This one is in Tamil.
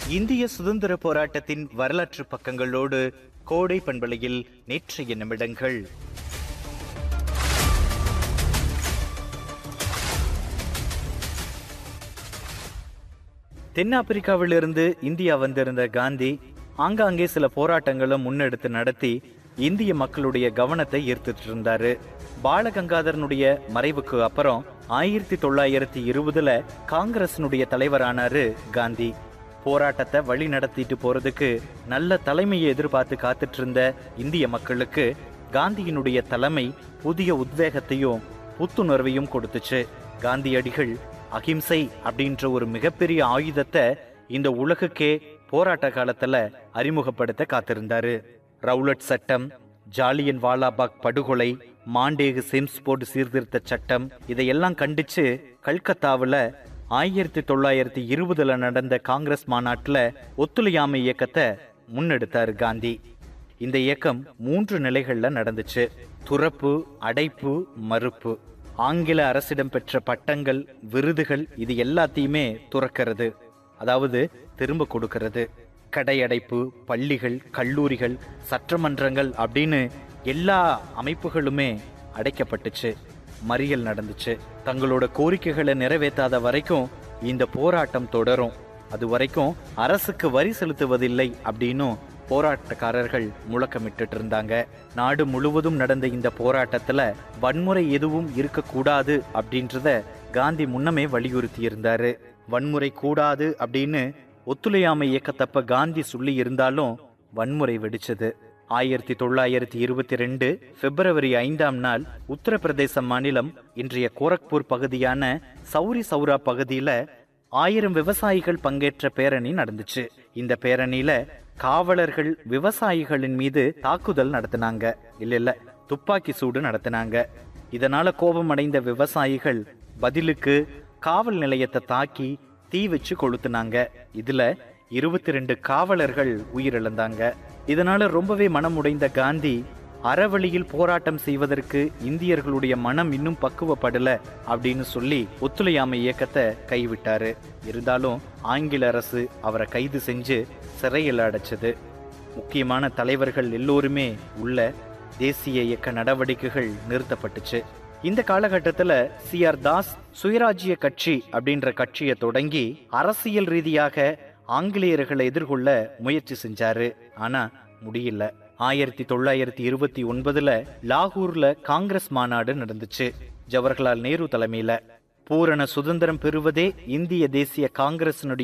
இந்திய சுதந்திர போராட்டத்தின் வரலாற்று பக்கங்களோடு கோடை பண்பலையில் நேற்றைய நிமிடங்கள் தென்னாப்பிரிக்காவிலிருந்து இந்தியா வந்திருந்த காந்தி ஆங்காங்கே சில போராட்டங்களை முன்னெடுத்து நடத்தி இந்திய மக்களுடைய கவனத்தை ஈர்த்துட்டு இருந்தாரு பாலகங்காதரனுடைய மறைவுக்கு அப்புறம் ஆயிரத்தி தொள்ளாயிரத்தி இருபதுல காங்கிரசினுடைய தலைவரானாரு காந்தி போராட்டத்தை வழி நடத்திட்டு போறதுக்கு நல்ல தலைமையை எதிர்பார்த்து காத்துட்டு இருந்த இந்திய மக்களுக்கு காந்தியினுடைய தலைமை புதிய உத்வேகத்தையும் புத்துணர்வையும் கொடுத்துச்சு காந்தியடிகள் அகிம்சை அப்படின்ற ஒரு மிகப்பெரிய ஆயுதத்தை இந்த உலகுக்கே போராட்ட காலத்துல அறிமுகப்படுத்த காத்திருந்தாரு ரவுலட் சட்டம் ஜாலியன் வாலாபாக் படுகொலை மாண்டேகு சிம்ஸ்போர்ட் சீர்திருத்த சட்டம் இதையெல்லாம் கண்டிச்சு கல்கத்தாவுல ஆயிரத்தி தொள்ளாயிரத்தி இருபதுல நடந்த காங்கிரஸ் மாநாட்டுல ஒத்துழையாமை இயக்கத்தை முன்னெடுத்தாரு காந்தி இந்த இயக்கம் மூன்று நிலைகள்ல நடந்துச்சு துறப்பு அடைப்பு மறுப்பு ஆங்கில அரசிடம் பெற்ற பட்டங்கள் விருதுகள் இது எல்லாத்தையுமே துறக்கிறது அதாவது திரும்ப கொடுக்கிறது கடையடைப்பு பள்ளிகள் கல்லூரிகள் சட்டமன்றங்கள் அப்படின்னு எல்லா அமைப்புகளுமே அடைக்கப்பட்டுச்சு மறியல் நடந்துச்சு தங்களோட கோரிக்கைகளை நிறைவேற்றாத வரைக்கும் இந்த போராட்டம் தொடரும் அது வரைக்கும் அரசுக்கு வரி செலுத்துவதில்லை அப்படின்னும் போராட்டக்காரர்கள் முழக்கமிட்டுட்டு இருந்தாங்க நாடு முழுவதும் நடந்த இந்த போராட்டத்துல வன்முறை எதுவும் இருக்கக்கூடாது அப்படின்றத காந்தி முன்னமே வலியுறுத்தி இருந்தாரு வன்முறை கூடாது அப்படின்னு ஒத்துழையாமை இயக்கத்தப்ப காந்தி சொல்லி இருந்தாலும் வன்முறை வெடிச்சது ஆயிரத்தி தொள்ளாயிரத்தி இருபத்தி ரெண்டு பிப்ரவரி ஐந்தாம் நாள் உத்தரப்பிரதேச மாநிலம் இன்றைய கோரக்பூர் பகுதியான சௌரி சௌரா பகுதியில ஆயிரம் விவசாயிகள் பங்கேற்ற பேரணி நடந்துச்சு இந்த பேரணியில காவலர்கள் விவசாயிகளின் மீது தாக்குதல் நடத்தினாங்க இல்ல இல்ல துப்பாக்கி சூடு நடத்தினாங்க இதனால கோபமடைந்த விவசாயிகள் பதிலுக்கு காவல் நிலையத்தை தாக்கி தீ வச்சு கொளுத்துனாங்க இதுல இருபத்தி ரெண்டு காவலர்கள் உயிரிழந்தாங்க இதனால ரொம்பவே மனம் உடைந்த காந்தி அறவழியில் போராட்டம் செய்வதற்கு இந்தியர்களுடைய மனம் இன்னும் பக்குவப்படல அப்படின்னு சொல்லி ஒத்துழையாமை இயக்கத்தை கைவிட்டாரு இருந்தாலும் ஆங்கில அரசு அவரை கைது செஞ்சு சிறையில் அடைச்சது முக்கியமான தலைவர்கள் எல்லோருமே உள்ள தேசிய இயக்க நடவடிக்கைகள் நிறுத்தப்பட்டுச்சு இந்த காலகட்டத்தில் சி ஆர் தாஸ் சுயராஜ்ய கட்சி அப்படின்ற கட்சியை தொடங்கி அரசியல் ரீதியாக ஆங்கிலேயர்களை எதிர்கொள்ள முயற்சி செஞ்சாரு ஆனா முடியல ஆயிரத்தி தொள்ளாயிரத்தி இருபத்தி ஒன்பதுல லாகூர்ல காங்கிரஸ் மாநாடு நடந்துச்சு ஜவஹர்லால் நேரு தலைமையில பூரண சுதந்திரம் பெறுவதே இந்திய தேசிய காங்கிரசினுடைய